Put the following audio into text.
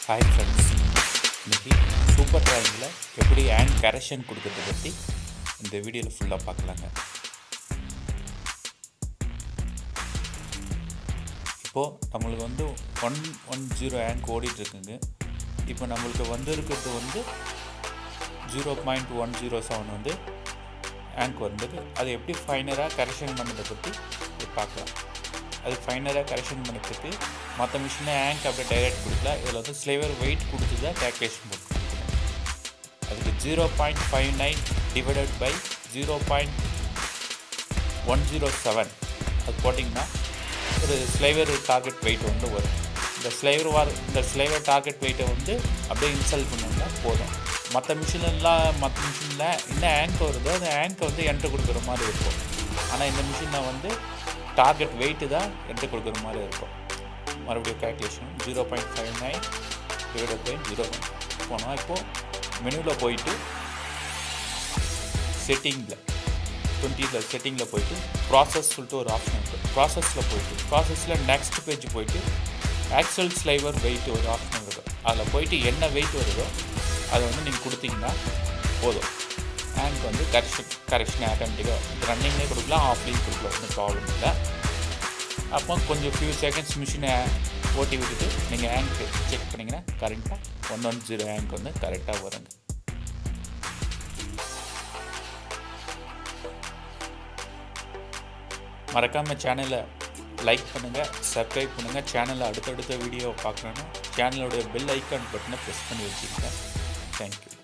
hi friends இன்னைக்கு super டிராயிங்கில் எப்படி ஹேண்ட் கரெக்ஷன் கொடுக்கறத பற்றி இந்த வீடியோவில் ஃபுல்லாக பார்க்கலாங்க இப்போது நம்மளுக்கு வந்து ஒன் ஒன் ஜீரோ ஹேங்க் ஓடிட்டுருக்குங்க இப்போ நம்மளுக்கு வந்திருக்கிறது வந்து zero point one zero seven வந்து ஹேங்க் வந்தது அது எப்படி ஃபைனராக கரெக்ஷன் பண்ணதை பற்றி பார்க்கலாம் அது ஃபைனலாக கரெக்ஷன் பண்ணதுக்கு மற்ற மிஷினில் ஹேங்க் அப்படியே டைரக்ட் கொடுக்கல இதில் வந்து ஸ்லேவர் வெயிட் கொடுத்து தான் கேல்குலேஷன் போட்டு அதுக்கு zero point five nine divided by zero point one zero seven அது போட்டிங்கன்னா ஒரு ஸ்லேவர் டார்கெட் வெயிட் வந்து வரும் இந்த ஸ்லேவர் வார் இந்த ஸ்லேவர் டார்கெட் வெயிட்டை வந்து அப்படியே இன்சல்ட் பண்ணோம்னா போதும் மற்ற மிஷினெல்லாம் மற்ற மிஷினில் என்ன ஹேங்க் வருதோ அந்த ஹேங்கை வந்து என்ட்ரு கொடுக்குற மாதிரி இருக்கும் ஆனால் இந்த மிஷினில் வந்து டார்கெட் வெயிட்டு தான் என்ட்ரு கொடுக்குற மாதிரி இருக்கும் மறுபடியும் calculation zero point five nine divided by zero போனால் இப்போது மெனுவில் போயிட்டு செட்டிங்கில் டுவெண்ட்டியில் செட்டிங்கில் போயிட்டு ப்ராசஸ் சொல்லிட்டு ஒரு ஆப்ஷன் இருக்குது ப்ராசஸில் போயிட்டு ப்ராசஸில் நெக்ஸ்ட் பேஜ் போயிட்டு ஆக்சல் ஸ்லைவர் வெயிட் ஒரு ஆப்ஷன் இருக்கும் அதில் போயிட்டு என்ன வெயிட் வருதோ அதை வந்து நீங்கள் கொடுத்தீங்கன்னா போதும் ஹேங்க் வந்து கரெக்ஷன் கரெக்ஷன் ஆட்டோமேட்டிக்காக ரன்னிங்லேயே கொடுக்கலாம் ஆஃப்லேயும் கொடுக்கலாம் ஒன்றும் ப்ராப்ளம் இல்லை அப்போ கொஞ்சம் ஃபியூ செகண்ட்ஸ் மிஷினை ஓட்டி விட்டுட்டு நீங்கள் ஹேங்க் செக் பண்ணிங்கன்னா கரெக்டாக ஒன் ஒன் ஜீரோ ஹேங்க் வந்து கரெக்டாக வருங்க மறக்காமல் சேனலை லைக் பண்ணுங்கள் சப்ஸ்கிரைப் பண்ணுங்கள் சேனலில் அடுத்தடுத்த வீடியோ பார்க்கணுன்னா சேனலோடைய பெல் ஐக்கான் பட்டனை ப்ரெஸ் பண்ணி வச்சுக்கோங்க தேங்க்யூ